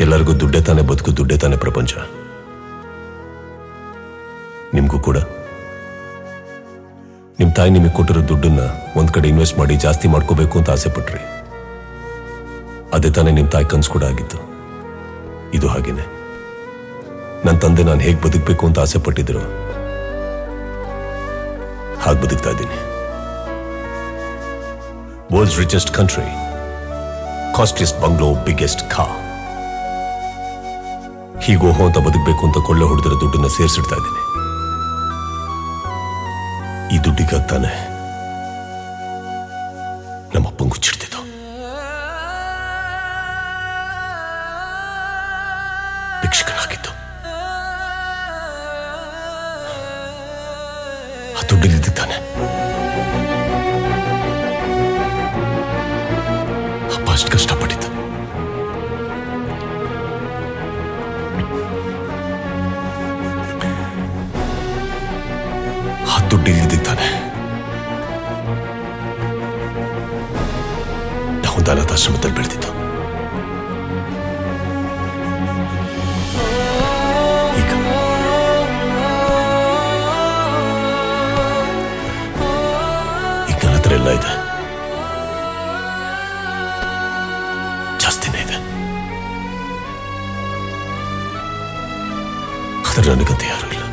ಎಲ್ಲರಿಗೂ ದುಡ್ಡೇ ತಾನೆ ಬದುಕು ದುಡ್ಡೇ ತಾನೆ ಪ್ರಪಂಚ ನಿಮಗೂ ಕೂಡ ನಿಮ್ಮ ತಾಯಿ ನಿಮಗೆ ಕೊಟ್ಟಿರೋ ದುಡ್ಡನ್ನ ಒಂದ್ ಕಡೆ ಇನ್ವೆಸ್ಟ್ ಮಾಡಿ ಜಾಸ್ತಿ ಮಾಡ್ಕೋಬೇಕು ಅಂತ ಆಸೆ ಪಟ್ರಿ ಅದೇ ತಾನೇ ನಿಮ್ಮ ತಾಯಿ ಕನ್ಸು ಕೂಡ ಆಗಿತ್ತು ಇದು ಹಾಗೇನೆ ನನ್ನ ತಂದೆ ನಾನು ಹೇಗೆ ಬದುಕಬೇಕು ಅಂತ ಆಸೆ ಪಟ್ಟಿದ್ರು ಹಾಗೆ ಬದುಕ್ತಾ ಇದ್ದೀನಿ world's richest country costliest bungalow biggest ಖಾ ಹೀಗೋಹೋ ಅಂತ ಬದುಕಬೇಕು ಅಂತ ಕೊಳ್ಳೆ ಹೊಡೆದಿರೋ ದುಡ್ಡನ್ನ ಸೇರಿಸಿಡ್ತಾ ಇದ್ದೀನಿ ಈ ದುಡ್ಡಿಗಾಗಿ ತಾನೆ ನಮ್ಮಪ್ಪಂಗೆ ಹುಚ್ಚಿಡ್ತಿದ್ದು ಭಿಕ್ಷಕನಾಗಿದ್ದು ಆ ದುಡ್ಡಿಲ್ಲಿದ್ದು ತಾನೆ ಅಪ್ಪ ಅಷ್ಟು ಕಷ್ಟಪಟ್ಟಿದ್ದು ಆ ದುಡ್ಡು ಇಲ್ಲಿದ್ದು ತಾನೆ ನಾವು ಅನಾಥಾಶ್ರಮದಲ್ಲಿ ಬೆಳೆದಿದ್ದು ಈಗ ಈಗ ನನ್ನ ಹತ್ರ ಎಲ್ಲ ಇದೆ ಜಾಸ್ತಿನೇ ಇದೆ ಆದ್ರೆ ನನಗಂತ ಯಾರು ಇಲ್ಲ